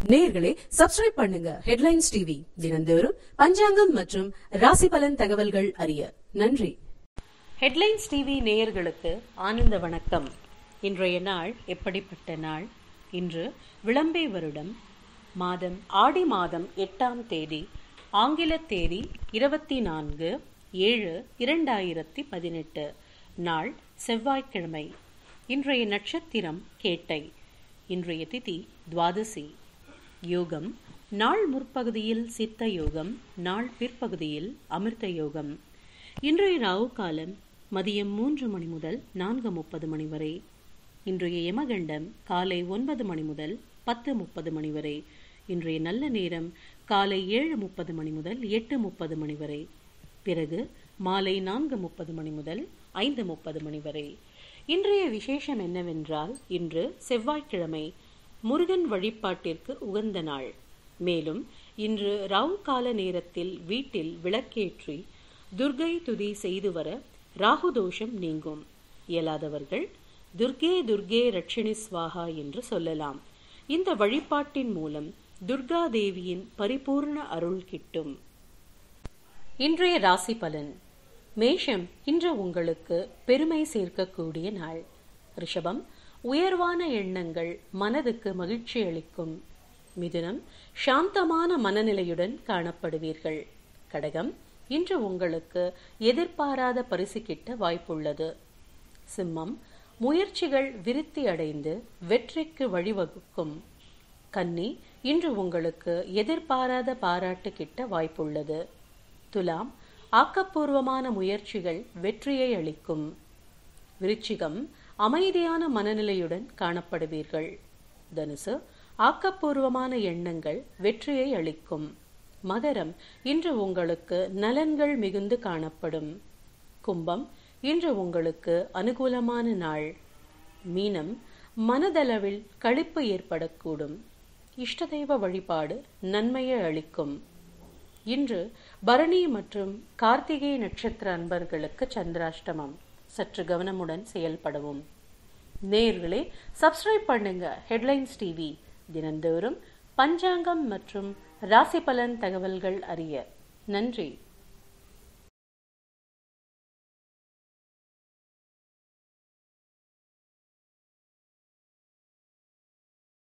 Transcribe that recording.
நேயர்களே சப்ஸ்கிரைப் பண்ணுங்க headlines TV தினந்தோறும் பஞ்சாங்கம் மற்றும் ராசி பலன் தகவல்கள் அறிய நன்றி ஹெட்லைன்ஸ் டிவி நேயர்களுக்கு ஆனந்த வணக்கம் இன்றைய நாள் எப்படிப்பட்ட நாள் இன்று விளம்பே வருடம் மாதம் ஆடி மாதம் எட்டாம் தேதி ஆங்கில தேதி இருபத்தி நான்கு ஏழு இரண்டாயிரத்தி பதினெட்டு நாள் செவ்வாய்க்கிழமை இன்றைய நட்சத்திரம் கேட்டை இன்றைய திதி துவாதசி யோகம் நாள் முற்பகுதியில் சித்த யோகம் நாள் பிற்பகுதியில் அமிர்த யோகம் இன்றைய ராகு காலம் மதியம் மூன்று மணி முதல் நான்கு முப்பது மணி வரை இன்றைய யமகண்டம் காலை ஒன்பது மணி முதல் பத்து முப்பது மணி வரை இன்றைய நல்ல நேரம் காலை ஏழு முப்பது மணி முதல் எட்டு முப்பது மணி வரை பிறகு மாலை நான்கு முப்பது மணி முதல் ஐந்து முப்பது மணி வரை இன்றைய விசேஷம் என்னவென்றால் இன்று செவ்வாய்க்கிழமை முருகன் வழிபாட்டிற்கு உகந்த நாள் மேலும் இன்று ராவு கால நேரத்தில் வீட்டில் விளக்கேற்றி துர்கை துதி செய்து வர ராகு தோஷம் நீங்கும் இயலாதவர்கள் துர்கே துர்கே ரட்சிணி ஸ்வாகா என்று சொல்லலாம் இந்த வழிபாட்டின் மூலம் துர்கா தேவியின் பரிபூர்ண அருள் கிட்டும் இன்றைய ராசி பலன் மேஷம் இன்று உங்களுக்கு பெருமை சேர்க்கக்கூடிய நாள் ரிஷபம் உயர்வான எண்ணங்கள் மனதுக்கு மகிழ்ச்சி அளிக்கும் மிதுனம் சாந்தமான மனநிலையுடன் காணப்படுவீர்கள் கடகம் இன்று உங்களுக்கு எதிர்பாராத பரிசு கிட்ட வாய்ப்புள்ளது சிம்மம் முயற்சிகள் விருத்தி அடைந்து வெற்றிக்கு வழிவகுக்கும் கன்னி இன்று உங்களுக்கு எதிர்பாராத பாராட்டு கிட்ட வாய்ப்புள்ளது துலாம் ஆக்கப்பூர்வமான முயற்சிகள் வெற்றியை அளிக்கும் விருச்சிகம் அமைதியான மனநிலையுடன் காணப்படுவீர்கள் தனுசு ஆக்கப்பூர்வமான எண்ணங்கள் வெற்றியை அளிக்கும் மகரம் இன்று உங்களுக்கு நலன்கள் மிகுந்து காணப்படும் கும்பம் இன்று உங்களுக்கு அனுகூலமான நாள் மீனம் மனதளவில் களிப்பு ஏற்படக்கூடும் இஷ்டதெய்வ வழிபாடு நன்மையை அளிக்கும் இன்று பரணி மற்றும் கார்த்திகை நட்சத்திர அன்பர்களுக்கு சந்திராஷ்டமம் சற்று கவனமுடன் செயல்படவும் நேர்களே சப்ஸ்கிரைப் பண்ணுங்க ஹெட்லைன்ஸ் டிவி தினந்தோறும் பஞ்சாங்கம் மற்றும் ராசி பலன் தகவல்கள் அறிய நன்றி